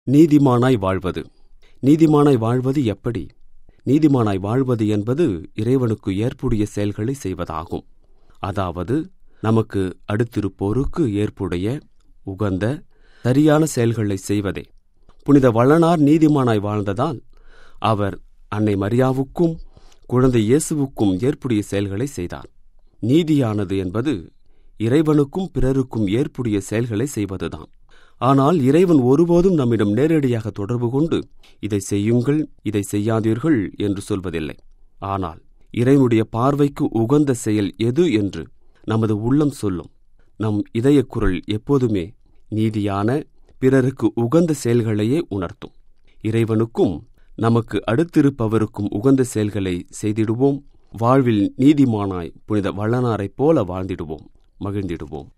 நீதிமானாய் வாழ்வது நீதிமானாய் வாழ்வது எப்படி நீதிமானாய் வாழ்வது என்பது இறைவனுக்கு ஏற்புடைய செயல்களை செய்வதாகும் அதாவது நமக்கு அடுத்திருப்போருக்கு ஏற்புடைய உகந்த சரியான செயல்களை செய்வதே புனித வள்ளனார் நீதிமானாய் வாழ்ந்ததால் அவர் அன்னை மரியாவுக்கும் குழந்தை இயேசுவுக்கும் ஏற்புடைய செயல்களை செய்தார் நீதியானது என்பது இறைவனுக்கும் பிறருக்கும் ஏற்புடைய செயல்களை செய்வதுதான் ஆனால் இறைவன் ஒருபோதும் நம்மிடம் நேரடியாக தொடர்பு கொண்டு இதை செய்யுங்கள் இதை செய்யாதீர்கள் என்று சொல்வதில்லை ஆனால் இறைவனுடைய பார்வைக்கு உகந்த செயல் எது என்று நமது உள்ளம் சொல்லும் நம் இதயக் குரல் எப்போதுமே நீதியான பிறருக்கு உகந்த செயல்களையே உணர்த்தும் இறைவனுக்கும் நமக்கு அடுத்திருப்பவருக்கும் உகந்த செயல்களை செய்திடுவோம் வாழ்வில் நீதிமானாய் புனித வள்ளனாரைப் போல வாழ்ந்திடுவோம் மகிழ்ந்திடுவோம்